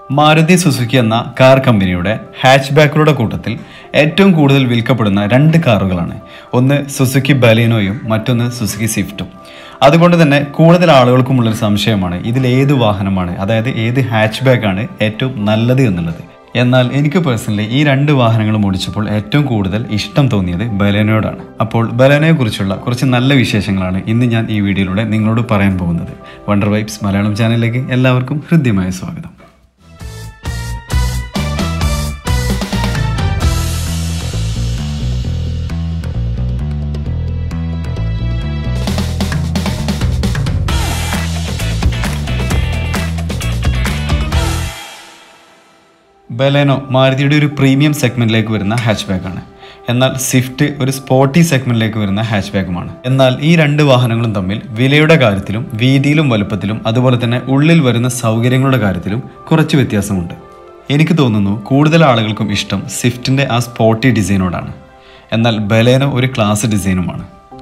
Maruti Suzuki എന്ന car കമ്പനിയുടെ ഹാച്ച് ബാക്കുകളുടെ കൂട്ടത്തിൽ ഏറ്റവും കൂടുതൽ വിൽക്കപ്പെടുന്ന രണ്ട് കാറുകളാണ് ഒന്ന് സുസുക്കി ബലീനോയും മറ്റൊന്ന് സുസുക്കി സ്വിഫ്റ്റും അതുകൊണ്ട് തന്നെ കൂടുതൽ ആളുകൾക്കുമുള്ളൊരു സംശയമാണ് ഇതിൽ ഏത് വാഹനമാണ് അതായത് ഏത് ഹാച്ച് ബാക്കാണ് ഏറ്റവും നല്ലത് എന്നുള്ളത് എന്നാൽ എനിക്ക് പേഴ്സണലി ഈ രണ്ട് വാഹനങ്ങളും ഓടിച്ചപ്പോൾ ഏറ്റവും കൂടുതൽ ഇഷ്ടം തോന്നിയത് ബലേനോടാണ് അപ്പോൾ ബലേനയെ കുറിച്ചുള്ള കുറച്ച് നല്ല വിശേഷങ്ങളാണ് ഇന്ന് ഞാൻ ഈ വീഡിയോയിലൂടെ നിങ്ങളോട് പറയാൻ പോകുന്നത് വണ്ടർ വൈബ്സ് മലയാളം ചാനലിലേക്ക് എല്ലാവർക്കും ഹൃദ്യമായ സ്വാഗതം ബലേനോ മാരുതിയുടെ ഒരു പ്രീമിയം സെഗ്മെന്റിലേക്ക് വരുന്ന ഹാച്ച് ബാക്കാണ് എന്നാൽ സ്വിഫ്റ്റ് ഒരു സ്പോർട്ടി സെഗ്മെന്റിലേക്ക് വരുന്ന ഹാച്ച് ബാക്കുമാണ് എന്നാൽ ഈ രണ്ട് വാഹനങ്ങളും തമ്മിൽ വിലയുടെ കാര്യത്തിലും വീതിയിലും വലുപ്പത്തിലും അതുപോലെ തന്നെ ഉള്ളിൽ വരുന്ന സൗകര്യങ്ങളുടെ കാര്യത്തിലും കുറച്ച് വ്യത്യാസമുണ്ട് എനിക്ക് തോന്നുന്നു കൂടുതൽ ആളുകൾക്കും ഇഷ്ടം സ്വിഫ്റ്റിന്റെ ആ സ്പോർട്ടി ഡിസൈനോടാണ് എന്നാൽ ബലേനോ ഒരു ക്ലാസ് ഡിസൈനുമാണ്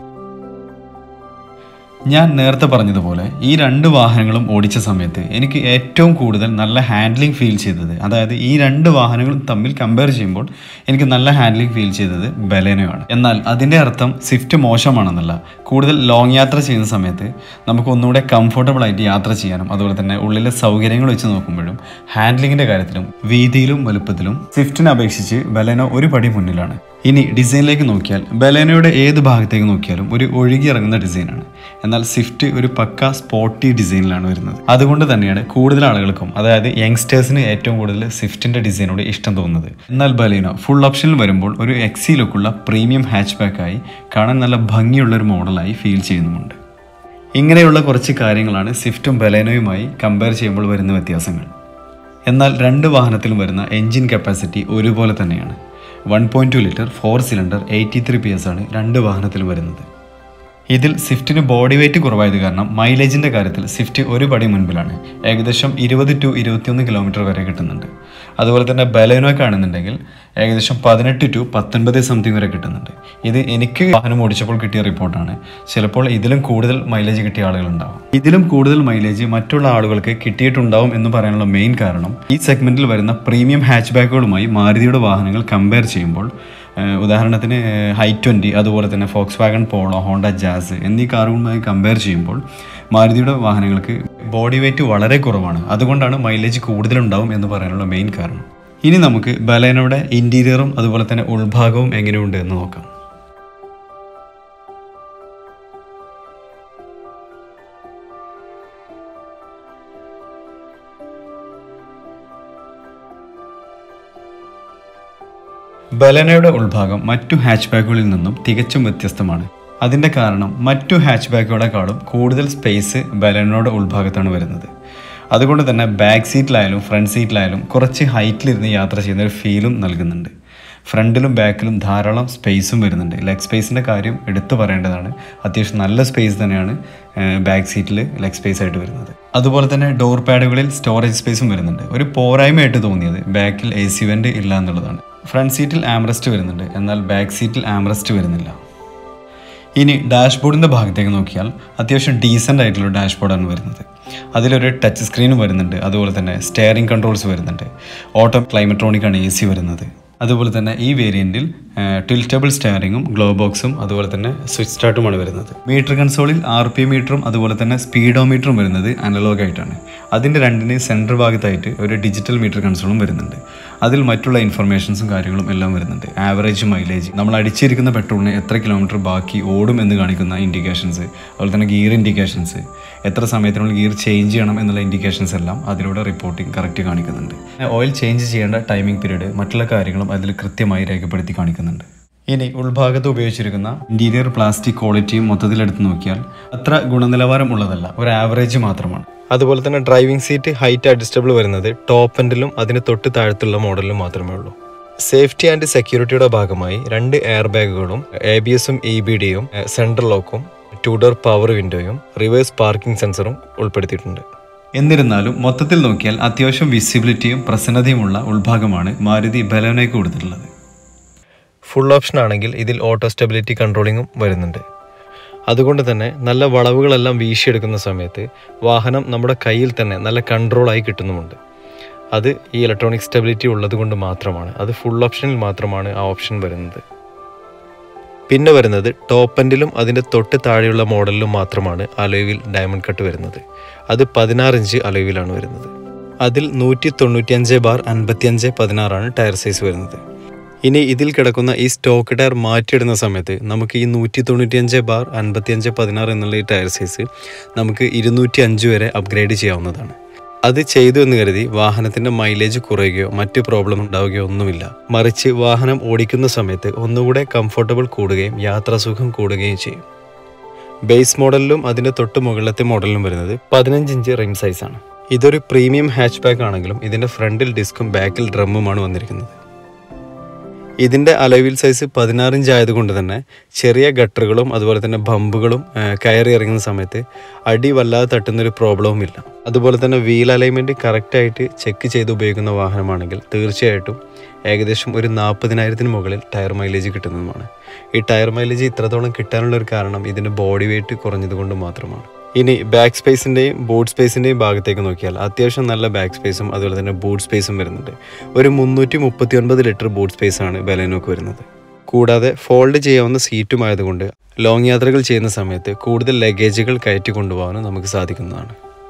ഞാൻ നേരത്തെ പറഞ്ഞതുപോലെ ഈ രണ്ട് വാഹനങ്ങളും ഓടിച്ച സമയത്ത് എനിക്ക് ഏറ്റവും കൂടുതൽ നല്ല ഹാൻഡ്ലിംഗ് ഫീൽ ചെയ്തത് അതായത് ഈ രണ്ട് വാഹനങ്ങളും തമ്മിൽ കമ്പയർ ചെയ്യുമ്പോൾ എനിക്ക് നല്ല ഹാൻഡ്ലിംഗ് ഫീൽ ചെയ്തത് ബലേനോയാണ് എന്നാൽ അതിൻ്റെ അർത്ഥം സ്വിഫ്റ്റ് മോശമാണെന്നല്ല കൂടുതൽ ലോങ് യാത്ര ചെയ്യുന്ന സമയത്ത് നമുക്ക് ഒന്നുകൂടെ കംഫർട്ടബിൾ ആയിട്ട് യാത്ര ചെയ്യാനും അതുപോലെ തന്നെ ഉള്ളിലെ സൗകര്യങ്ങൾ വെച്ച് നോക്കുമ്പോഴും ഹാൻഡ്ലിങ്ങിൻ്റെ കാര്യത്തിലും വീതിയിലും വലുപ്പത്തിലും സ്വിഫ്റ്റിനെ അപേക്ഷിച്ച് ബലേനോ ഒരു പടി മുന്നിലാണ് ഇനി ഡിസൈനിലേക്ക് നോക്കിയാൽ ബലേനോയുടെ ഏത് ഭാഗത്തേക്ക് നോക്കിയാലും ഒരു ഒഴുകിയിറങ്ങുന്ന ഡിസൈനാണ് എന്നാൽ സ്വിഫ്റ്റ് ഒരു പക്ക സ്പോർട്ടി ഡിസൈനിലാണ് വരുന്നത് അതുകൊണ്ട് തന്നെയാണ് കൂടുതൽ ആളുകൾക്കും അതായത് യങ്സ്റ്റേഴ്സിന് ഏറ്റവും കൂടുതൽ സ്വിഫ്റ്റിന്റെ ഡിസൈനോട് ഇഷ്ടം തോന്നുന്നത് എന്നാൽ ബലേനോ ഫുൾ ഓപ്ഷനിൽ വരുമ്പോൾ ഒരു എക്സി ലുക്കുള്ള പ്രീമിയം ഹാച്ച് ബാക്കായി കാണാൻ നല്ല ഭംഗിയുള്ള ഒരു മോഡലായി ഫീൽ ചെയ്യുന്നുമുണ്ട് ഇങ്ങനെയുള്ള കുറച്ച് കാര്യങ്ങളാണ് സ്വിഫ്റ്റും ബലേനോയുമായി കമ്പയർ ചെയ്യുമ്പോൾ വരുന്ന വ്യത്യാസങ്ങൾ എന്നാൽ രണ്ട് വാഹനത്തിലും വരുന്ന എൻജിൻ കപ്പാസിറ്റി ഒരുപോലെ തന്നെയാണ് one point two litre four cylinder eighty three P S ആണ് രണ്ട് വാഹനത്തിലും വരുന്നത് ഇതിൽ സ്വിഫ്റ്റിന് ബോഡി വെയിറ്റ് കുറവായത് കാരണം മൈലേജിൻ്റെ കാര്യത്തിൽ സ്വിഫ്റ്റ് ഒരു പടി മുൻപിലാണ് ഏകദേശം ഇരുപത് ടു ഇരുപത്തിയൊന്ന് കിലോമീറ്റർ വരെ കിട്ടുന്നുണ്ട് അതുപോലെ തന്നെ ബലേനോ കാണുന്നുണ്ടെങ്കിൽ ഏകദേശം പതിനെട്ട് ടു പത്തൊൻപത് സംതിങ് വരെ കിട്ടുന്നുണ്ട് ഇത് എനിക്ക് വാഹനം ഓടിച്ചപ്പോൾ കിട്ടിയ റിപ്പോർട്ടാണ് ചിലപ്പോൾ ഇതിലും കൂടുതൽ മൈലേജ് കിട്ടിയ ആളുകളുണ്ടാവും ഇതിലും കൂടുതൽ മൈലേജ് മറ്റുള്ള ആളുകൾക്ക് കിട്ടിയിട്ടുണ്ടാവും എന്ന് പറയാനുള്ള മെയിൻ കാരണം ഈ സെഗ്മെന്റിൽ വരുന്ന പ്രീമിയം ഹാച്ച് ബാക്കുകളുമായി മാരുതിയുടെ വാഹനങ്ങൾ കമ്പയർ ചെയ്യുമ്പോൾ ഏഹ് ഉദാഹരണത്തിന് ഹൈ ട്വൻറ്റി അതുപോലെ തന്നെ Volkswagen Polo Honda Jazz എന്നീ കാറുകളുമായി കമ്പയർ ചെയ്യുമ്പോൾ മാരുതിയുടെ വാഹനങ്ങൾക്ക് ബോഡി വെയിറ്റ് വളരെ കുറവാണ് അതുകൊണ്ടാണ് മൈലേജ് കൂടുതലുണ്ടാവും എന്ന് പറയാനുള്ള മെയിൻ കാരണം ഇനി നമുക്ക് ബലേനോയുടെ ഇൻറ്റീരിയറും അതുപോലെ തന്നെ ഉൾഭാഗവും എങ്ങനെയുണ്ട് എന്ന് നോക്കാം ബലനയുടെ ഉൾഭാഗം മറ്റു ഹാച്ച് ബാക്കുകളിൽ നിന്നും തികച്ചും വ്യത്യസ്തമാണ് അതിൻ്റെ കാരണം മറ്റു ഹാച്ച് ബാക്കുകളെക്കാളും കൂടുതൽ സ്പേസ് ബലനയുടെ ഉൾഭാഗത്താണ് വരുന്നത് അതുകൊണ്ട് തന്നെ ബാക്ക് സീറ്റിലായാലും ഫ്രണ്ട് സീറ്റിലായാലും കുറച്ച് ഹൈറ്റിലിരുന്ന് യാത്ര ചെയ്യുന്ന ഒരു ഫീലും നൽകുന്നുണ്ട് ഫ്രണ്ടിലും ബാക്കിലും ധാരാളം സ്പേസും വരുന്നുണ്ട് ലെഗ് സ്പേസിൻ്റെ കാര്യം എടുത്തു പറയേണ്ടതാണ് അത്യാവശ്യം നല്ല സ്പേസ് തന്നെയാണ് ബാക്ക് സീറ്റിൽ ലെഗ് സ്പേസ് ആയിട്ട് വരുന്നത് അതുപോലെ തന്നെ ഡോർ പാഡുകളിൽ സ്റ്റോറേജ് സ്പേസും വരുന്നുണ്ട് ഒരു പോരായ്മയായിട്ട് തോന്നിയത് ബാക്കിൽ എ സി വെൻ്റ് ഇല്ല എന്നുള്ളതാണ് ഫ്രണ്ട് സീറ്റിൽ ആംറസ്റ്റ് വരുന്നുണ്ട് എന്നാൽ ബാക്ക് സീറ്റിൽ ആംറസ്റ്റ് വരുന്നില്ല ഇനി ഡാഷ്ബോർഡിൻ്റെ ഭാഗത്തേക്ക് നോക്കിയാൽ അത്യാവശ്യം ഡീസൻ്റ് ആയിട്ടുള്ള ഡാഷ്ബോർഡാണ് വരുന്നത് അതിലൊരു ടച്ച് സ്ക്രീനും വരുന്നുണ്ട് അതുപോലെ തന്നെ സ്റ്റെയറിംഗ് കൺട്രോൾസ് വരുന്നുണ്ട് ഓട്ടോ ക്ലൈമട്രോണിക്കാണ് എ സി വരുന്നത് അതുപോലെ തന്നെ ഈ വേരിയൻറ്റിൽ ടിൽറ്റബിൾ സ്റ്റെയറിങ്ങും ഗ്ലോ ബോക്സും അതുപോലെ തന്നെ സ്വിച്ച് സ്റ്റാർട്ടുമാണ് വരുന്നത് മീറ്റർ കൺസോളിൽ ആർ പി മീറ്ററും അതുപോലെ തന്നെ സ്പീഡോമീറ്ററും വരുന്നത് അനലോഗ് ആയിട്ടാണ് അതിൻ്റെ രണ്ടിന് സെൻറ്റർ ഭാഗത്തായിട്ട് ഒരു ഡിജിറ്റൽ മീറ്റർ കൺസോളും വരുന്നുണ്ട് അതിൽ മറ്റുള്ള ഇൻഫർമേഷൻസും കാര്യങ്ങളും എല്ലാം വരുന്നുണ്ട് ആവറേജ് മൈലേജ് നമ്മൾ അടിച്ചിരിക്കുന്ന പെട്രോളിന് എത്ര കിലോമീറ്റർ ബാക്കി ഓടും എന്ന് കാണിക്കുന്ന ഇൻഡിക്കേഷൻസ് അതുപോലെ തന്നെ ഗിയർ ഇൻഡിക്കേഷൻസ് എത്ര സമയത്തിനുള്ളിൽ ഗിയർ ചേഞ്ച് ചെയ്യണം എന്നുള്ള ഇൻഡിക്കേഷൻസ് എല്ലാം അതിലൂടെ റിപ്പോർട്ടിംഗ് കറക്റ്റ് കാണിക്കുന്നുണ്ട് ഓയിൽ ചേഞ്ച് ചെയ്യേണ്ട ടൈമിംഗ് പീരീഡ് മറ്റുള്ള കാര്യങ്ങളും അതിൽ കൃത്യമായി രേഖപ്പെടുത്തി കാണിക്കുന്നുണ്ട് ഇനി ഉൾഭാഗത്ത് ഉപയോഗിച്ചിരിക്കുന്ന ഇന്റീരിയർ പ്ലാസ്റ്റിക് ക്വാളിറ്റിയും മൊത്തത്തിൽ എടുത്ത് നോക്കിയാൽ അത്ര ഗുണനിലവാരം ഉള്ളതല്ല ഒരു ആവറേജ് മാത്രമാണ് അതുപോലെ തന്നെ ഡ്രൈവിംഗ് സീറ്റ് ഹൈറ്റ് അഡ്ജസ്റ്റബിൾ വരുന്നത് ടോപ്പ് എൻഡിലും അതിന് തൊട്ട് താഴത്തുള്ള മോഡലിലും മാത്രമേ ഉള്ളൂ സേഫ്റ്റി ആൻഡ് സെക്യൂരിറ്റിയുടെ ഭാഗമായി രണ്ട് എയർ ബാഗുകളും എ ബി എസും ഇ ബി ഡിയും സെൻട്രൽ ലോക്കും ടു ഡോർ പവർ വിൻഡോയും റിവേഴ്സ് പാർക്കിംഗ് സെൻസറും ഉൾപ്പെടുത്തിയിട്ടുണ്ട് എന്നിരുന്നാലും മൊത്തത്തിൽ നോക്കിയാൽ അത്യാവശ്യം വിസിബിലിറ്റിയും പ്രസന്നതയുമുള്ള ഉൾഭാഗമാണ് മാരുതി ബലോനയ്ക്ക് കൊടുത്തിട്ടുള്ളത് ഫുൾ ഓപ്ഷൻ ആണെങ്കിൽ ഇതിൽ ഓട്ടോ സ്റ്റെബിലിറ്റി കൺട്രോളിങ്ങും വരുന്നുണ്ട് അതുകൊണ്ട് തന്നെ നല്ല വളവുകളെല്ലാം വീശിയെടുക്കുന്ന സമയത്ത് വാഹനം നമ്മുടെ കയ്യിൽ തന്നെ നല്ല കൺട്രോളായി കിട്ടുന്നുമുണ്ട് അത് ഈ ഇലക്ട്രോണിക് സ്റ്റെബിലിറ്റി ഉള്ളത് കൊണ്ട് മാത്രമാണ് അത് ഫുൾ ഓപ്ഷനിൽ മാത്രമാണ് ആ ഓപ്ഷൻ വരുന്നത് പിന്നെ വരുന്നത് ടോപ്പ് എൻഡിലും അതിൻ്റെ തൊട്ട് താഴെയുള്ള മോഡലിലും മാത്രമാണ് അലോയിൽ ഡയമണ്ട് കട്ട് വരുന്നത് അത് പതിനാറ് ഇഞ്ച് അലോയിലാണ് വരുന്നത് അതിൽ നൂറ്റി തൊണ്ണൂറ്റിയഞ്ച് ബാർ അൻപത്തിയഞ്ച് പതിനാറാണ് ടയർ സൈസ് വരുന്നത് ഇനി ഇതിൽ കിടക്കുന്ന ഈ സ്റ്റോക്ക് ടയർ മാറ്റിയിടുന്ന സമയത്ത് നമുക്ക് ഈ നൂറ്റി തൊണ്ണൂറ്റിയഞ്ച് ബാർ അൻപത്തിയഞ്ച് പതിനാറ് എന്നുള്ള ഈ ടയർ സൈസ് നമുക്ക് ഇരുന്നൂറ്റി അഞ്ച് വരെ അപ്ഗ്രേഡ് ചെയ്യാവുന്നതാണ് അത് ചെയ്തു എന്ന് കരുതി വാഹനത്തിന്റെ മൈലേജ് കുറയുകയോ മറ്റ് പ്രോബ്ലം ഉണ്ടാവുകയോ ഒന്നുമില്ല മറിച്ച് വാഹനം ഓടിക്കുന്ന സമയത്ത് ഒന്നുകൂടെ കംഫർട്ടബിൾ കൂടുകയും യാത്രാസുഖം കൂടുകയും ചെയ്യും ബേസ് മോഡലിലും അതിന്റെ തൊട്ട് മുകളിലത്തെ മോഡലിലും വരുന്നത് പതിനഞ്ച് ഇഞ്ച് റിം സൈസാണ് ഇതൊരു പ്രീമിയം ഹാച്ച് ബാക്ക് ആണെങ്കിലും ഇതിന്റെ ഫ്രണ്ടിൽ ഡിസ്കും ബാക്കിൽ ഡ്രമ്മുമാണ് വന്നിരിക്കുന്നത് ഇതിൻ്റെ അലവിൽ സൈസ് പതിനാറ് ഇഞ്ച് ആയതുകൊണ്ട് തന്നെ ചെറിയ ഗട്ടറുകളും അതുപോലെ തന്നെ ബമ്പുകളും ആ, കയറി ഇറങ്ങുന്ന സമയത്ത് അടി വല്ലാതെ തട്ടുന്നൊരു പ്രോബ്ലവും ഇല്ല അതുപോലെ തന്നെ വീൽ അലൈൻമെൻറ്റ് കറക്റ്റായിട്ട് ചെക്ക് ചെയ്ത് ഉപയോഗിക്കുന്ന വാഹനമാണെങ്കിൽ തീർച്ചയായിട്ടും ഏകദേശം ഒരു നാൽപ്പതിനായിരത്തിന് മുകളിൽ ടയർ മൈലേജ് കിട്ടുന്നതുമാണ് ഈ ടയർ മൈലേജ് ഇത്രത്തോളം കിട്ടാനുള്ള ഒരു കാരണം ഇതിൻ്റെ ബോഡി വെയിറ്റ് കുറഞ്ഞതുകൊണ്ട് മാത്രമാണ് ഇനി ബാക്ക് സ്പേസിൻ്റെയും ബൂട്ട് സ്പേസിൻ്റെയും ഭാഗത്തേക്ക് നോക്കിയാൽ അത്യാവശ്യം നല്ല ബാക്ക് സ്പേസും അതുപോലെ തന്നെ ബൂട്ട് സ്പേസും വരുന്നുണ്ട് ഒരു മുന്നൂറ്റി മുപ്പത്തി ഒൻപത് ലിറ്റർ ബൂട്ട് സ്പേസാണ് ബലേനോക്ക് വരുന്നത് കൂടാതെ ഫോൾഡ് ചെയ്യാവുന്ന സീറ്റും ആയതുകൊണ്ട് ലോങ് യാത്രകൾ ചെയ്യുന്ന സമയത്ത് കൂടുതൽ ലഗേജുകൾ കയറ്റി കൊണ്ടുപോകാനും നമുക്ക് സാധിക്കുന്നതാണ്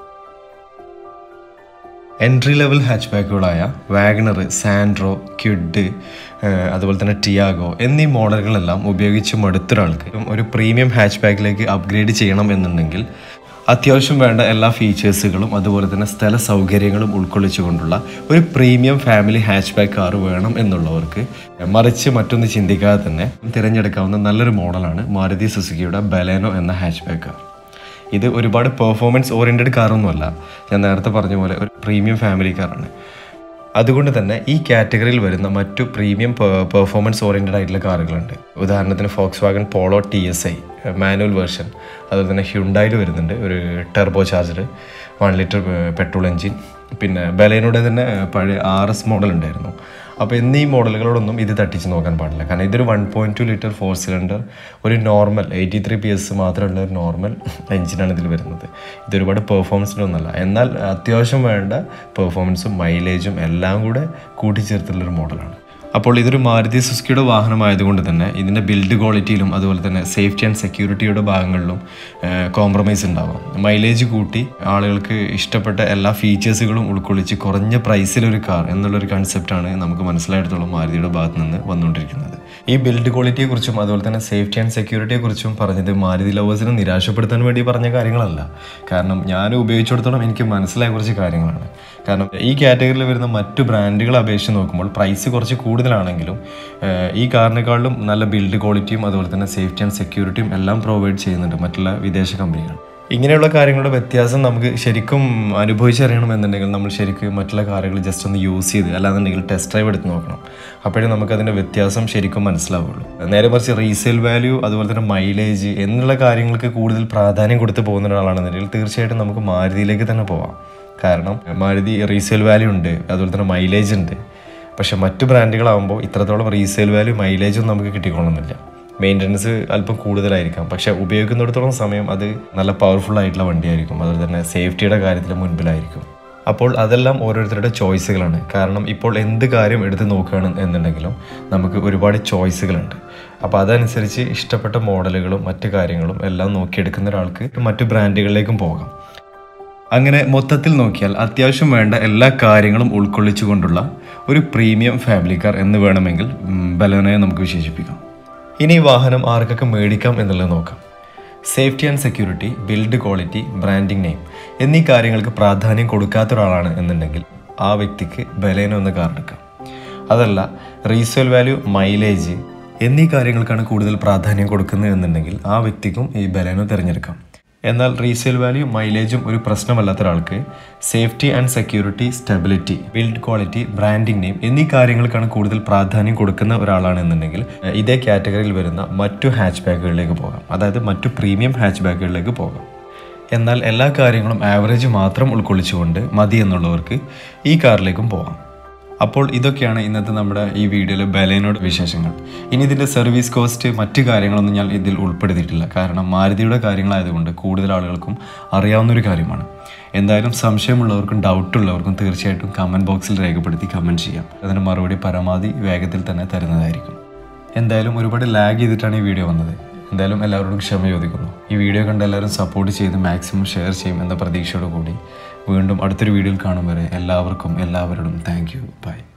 എൻട്രി ലെവൽ ഹാച്ച് ബാക്കുകളായ വാഗണർ സാൻഡ്രോ ക്യുഡ് ഏഹ്, അതുപോലെ തന്നെ ടിയാഗോ എന്നീ മോഡലുകളെല്ലാം ഉപയോഗിച്ച് മടുത്തൊരാൾക്ക് ഒരു പ്രീമിയം ഹാച്ച് ബാക്കിലേക്ക് അപ്ഗ്രേഡ് ചെയ്യണം എന്നുണ്ടെങ്കിൽ അത്യാവശ്യം വേണ്ട എല്ലാ ഫീച്ചേഴ്സുകളും അതുപോലെ തന്നെ സ്ഥല സൗകര്യങ്ങളും ഉൾക്കൊള്ളിച്ചുകൊണ്ടുള്ള ഒരു premium family hatchback car വേണം എന്നുള്ളവർക്ക് മറിച്ച് മറ്റൊന്ന് ചിന്തിക്കാതെ തന്നെ തിരഞ്ഞെടുക്കാവുന്ന നല്ലൊരു മോഡലാണ് മാരുതി സുസുക്കിയുടെ ബലേനോ എന്ന ഹാച്ച് ബാക്ക് കാർ ഇത് ഒരുപാട് പെർഫോമൻസ് ഓറിയൻറ്റഡ് കാറൊന്നുമല്ല ഞാൻ നേരത്തെ പറഞ്ഞ പോലെ ഒരു പ്രീമിയം ഫാമിലി കാറാണ് അതുകൊണ്ട് തന്നെ ഈ കാറ്റഗറിയിൽ വരുന്ന മറ്റു പ്രീമിയം പെർഫോമൻസ് ഓറിയൻറ്റഡ് ആയിട്ടുള്ള കാറുകളുണ്ട് ഉദാഹരണത്തിന് Volkswagen Polo T S I manual version അതുപോലെ തന്നെ ഹ്യുണ്ടായിൽ വരുന്നുണ്ട് ഒരു turbocharger one litre petrol engine പിന്നെ ബലേനോടെ തന്നെ പഴയ ആർ എസ് മോഡൽ ഉണ്ടായിരുന്നു അപ്പോൾ എന്നീ മോഡലുകളോടൊന്നും ഇത് തട്ടിച്ച് നോക്കാൻ പാടില്ല കാരണം ഇതൊരു one point two litre four cylinder ഒരു normal eighty three P S മാത്രമുള്ള ഒരു നോർമൽ എഞ്ചിനാണ് ഇതിൽ വരുന്നത് ഇത് ഒരുപാട് പെർഫോമൻസിനൊന്നുമല്ല എന്നാൽ അത്യാവശ്യം വേണ്ട പെർഫോമൻസും മൈലേജും എല്ലാം കൂടെ കൂട്ടിച്ചേർത്തുള്ളൊരു മോഡലാണ് അപ്പോൾ ഇതൊരു മാരുതി സുസുക്കിയുടെ വാഹനമായതുകൊണ്ട് തന്നെ ഇതിൻ്റെ ബിൽഡ് ക്വാളിറ്റിയിലും അതുപോലെ തന്നെ സേഫ്റ്റി ആൻഡ് സെക്യൂരിറ്റിയുടെ ഭാഗങ്ങളിലും കോംപ്രമൈസ് ഉണ്ടാവാം മൈലേജ് കൂട്ടി ആളുകൾക്ക് ഇഷ്ടപ്പെട്ട എല്ലാ ഫീച്ചേഴ്സുകളും ഉൾക്കൊള്ളിച്ച് കുറഞ്ഞ പ്രൈസിലൊരു കാർ എന്നുള്ളൊരു കൺസെപ്റ്റാണ് നമുക്ക് മനസ്സിലായിടത്തോളം മാരുതിയുടെ ഭാഗത്ത് നിന്ന് വന്നുകൊണ്ടിരിക്കുന്നത് ഈ ബിൽഡ് ക്വാളിറ്റിയെക്കുറിച്ചും അതുപോലെ തന്നെ സേഫ്റ്റി ആൻഡ് സെക്യൂരിറ്റിയെക്കുറിച്ചും പറഞ്ഞത് മാരുതി ലവേഴ്സിനെ നിരാശപ്പെടുത്താൻ വേണ്ടി പറഞ്ഞ കാര്യങ്ങളല്ല കാരണം ഞാൻ ഉപയോഗിച്ചിടത്തോളം എനിക്ക് മനസ്സിലായ കുറച്ച് കാര്യങ്ങളാണ് കാരണം ഈ കാറ്റഗറിയിൽ വരുന്ന മറ്റു ബ്രാൻഡുകളെ അപേക്ഷിച്ച് നോക്കുമ്പോൾ പ്രൈസ് കുറച്ച് കൂടുതലാണെങ്കിലും ഏഹ്, ഈ കാറിനേക്കാളും നല്ല ബിൽഡ് ക്വാളിറ്റിയും അതുപോലെ തന്നെ സേഫ്റ്റി ആൻഡ് സെക്യൂരിറ്റിയും എല്ലാം പ്രൊവൈഡ് ചെയ്യുന്നുണ്ട് മറ്റുള്ള വിദേശ കമ്പനികൾ ഇങ്ങനെയുള്ള കാര്യങ്ങളുടെ വ്യത്യാസം നമുക്ക് ശരിക്കും അനുഭവിച്ചറിയണം എന്നുണ്ടെങ്കിൽ നമ്മൾ ശരിക്കും മറ്റുള്ള കാറുകൾ ജസ്റ്റ് ഒന്ന് യൂസ് ചെയ്ത് അല്ലാന്നുണ്ടെങ്കിൽ ടെസ്റ്റ് ഡ്രൈവ് എടുത്ത് നോക്കണം അപ്പോഴേ നമുക്ക് അതിൻ്റെ വ്യത്യാസം ശരിക്കും മനസ്സിലാവുള്ളൂ നേരെ മറിച്ച് റീസെയിൽ വാല്യൂ അതുപോലെ തന്നെ മൈലേജ് എന്നുള്ള കാര്യങ്ങൾക്ക് കൂടുതൽ പ്രാധാന്യം കൊടുത്ത് പോകുന്ന ഒരാളാണെന്നുണ്ടെങ്കിൽ തീർച്ചയായിട്ടും നമുക്ക് മാരുതിയിലേക്ക് തന്നെ പോവാം കാരണം മാരുതി റീസെയിൽ വാല്യൂ ഉണ്ട് അതുപോലെ തന്നെ മൈലേജ് ഉണ്ട് പക്ഷെ മറ്റു ബ്രാൻഡുകളാകുമ്പോൾ ഇത്രത്തോളം റീസെയിൽ വാല്യൂ മൈലേജും നമുക്ക് കിട്ടിക്കൊള്ളുന്നില്ല മെയിൻ്റനൻസ് അല്പം കൂടുതലായിരിക്കാം പക്ഷെ ഉപയോഗിക്കുന്നിടത്തോളം സമയം അത് നല്ല പവർഫുൾ ആയിട്ടുള്ള വണ്ടിയായിരിക്കും അതുപോലെ തന്നെ സേഫ്റ്റിയുടെ കാര്യത്തിൽ മുൻപിലായിരിക്കും അപ്പോൾ അതെല്ലാം ഓരോരുത്തരുടെ ചോയ്സുകളാണ് കാരണം ഇപ്പോൾ എന്ത് കാര്യം എടുത്ത് നോക്കുകയാണ് എന്നുണ്ടെങ്കിലും നമുക്ക് ഒരുപാട് ചോയ്സുകളുണ്ട് അപ്പോൾ അതനുസരിച്ച് ഇഷ്ടപ്പെട്ട മോഡലുകളും മറ്റു കാര്യങ്ങളും എല്ലാം നോക്കിയെടുക്കുന്ന ഒരാൾക്ക് മറ്റു ബ്രാൻഡുകളിലേക്കും പോകാം അങ്ങനെ മൊത്തത്തിൽ നോക്കിയാൽ അത്യാവശ്യം വേണ്ട എല്ലാ കാര്യങ്ങളും ഉൾക്കൊള്ളിച്ചുകൊണ്ടുള്ള ഒരു പ്രീമിയം ഫാമിലി കാർ എന്ന് വേണമെങ്കിൽ ഉം, ബലോനയെ നമുക്ക് വിശേഷിപ്പിക്കാം ഇനി ഈ വാഹനം ആർക്കൊക്കെ മേടിക്കാം എന്നുള്ളത് നോക്കാം safety and security build quality branding name എന്നീ കാര്യങ്ങൾക്ക് പ്രാധാന്യം കൊടുക്കാത്ത ഒരാളാണ് എന്നുണ്ടെങ്കിൽ ആ വ്യക്തിക്ക് ബലേനോ എന്ന കാർ എടുക്കാം അതല്ല റീസെയിൽ വാല്യൂ മൈലേജ് എന്നീ കാര്യങ്ങൾക്കാണ് കൂടുതൽ പ്രാധാന്യം കൊടുക്കുന്നത് എന്നുണ്ടെങ്കിൽ ആ വ്യക്തിക്കും ഈ ബലേനോ തിരഞ്ഞെടുക്കാം എന്നാൽ റീസെയിൽ വാല്യൂ മൈലേജും ഒരു പ്രശ്നമല്ലാത്ത ഒരാൾക്ക് safety and security stability build quality branding name എന്നീ കാര്യങ്ങൾക്കാണ് കൂടുതൽ പ്രാധാന്യം കൊടുക്കുന്ന ഒരാളാണെന്നുണ്ടെങ്കിൽ ഏഹ്, ഇതേ കാറ്റഗറിയിൽ വരുന്ന മറ്റു ഹാച്ച് ബാക്കുകളിലേക്ക് പോകാം അതായത് മറ്റു പ്രീമിയം ഹാച്ച് ബാക്കുകളിലേക്ക് പോകാം എന്നാൽ എല്ലാ കാര്യങ്ങളും ആവറേജ് മാത്രം ഉൾക്കൊള്ളിച്ചുകൊണ്ട് മതി എന്നുള്ളവർക്ക് ഈ കാറിലേക്കും പോകാം അപ്പോൾ ഇതൊക്കെയാണ് ഇന്നത്തെ നമ്മുടെ ഈ വീഡിയോയിലെ ബലേനോട് വിശേഷങ്ങൾ ഇനി ഇതിൻ്റെ സർവീസ് കോസ്റ്റ് മറ്റു കാര്യങ്ങളൊന്നും ഞാൻ ഇതിൽ ഉൾപ്പെടുത്തിയിട്ടില്ല കാരണം മാരുതിയുടെ കാര്യങ്ങളായതുകൊണ്ട് കൂടുതൽ ആളുകൾക്കും അറിയാവുന്ന ഒരു കാര്യമാണ് എന്തായാലും സംശയമുള്ളവർക്കും ഡൗട്ടുള്ളവർക്കും തീർച്ചയായിട്ടും കമൻറ്റ് ബോക്സിൽ രേഖപ്പെടുത്തി കമൻറ്റ് ചെയ്യാം അതിന് മറുപടി പരമാവധി വേഗത്തിൽ തന്നെ തരുന്നതായിരിക്കും എന്തായാലും ഒരുപാട് ലാഗ് ചെയ്തിട്ടാണ് ഈ വീഡിയോ വന്നത് എന്തായാലും എല്ലാവരോടും ക്ഷമ ചോദിക്കുന്നു ഈ വീഡിയോ കണ്ട് എല്ലാവരും സപ്പോർട്ട് ചെയ്ത് മാക്സിമം ഷെയർ ചെയ്യും എന്ന പ്രതീക്ഷയോട് കൂടി വീണ്ടും അടുത്തൊരു വീഡിയോയിൽ കാണും വരെ എല്ലാവർക്കും എല്ലാവരോടും താങ്ക് യു ബൈ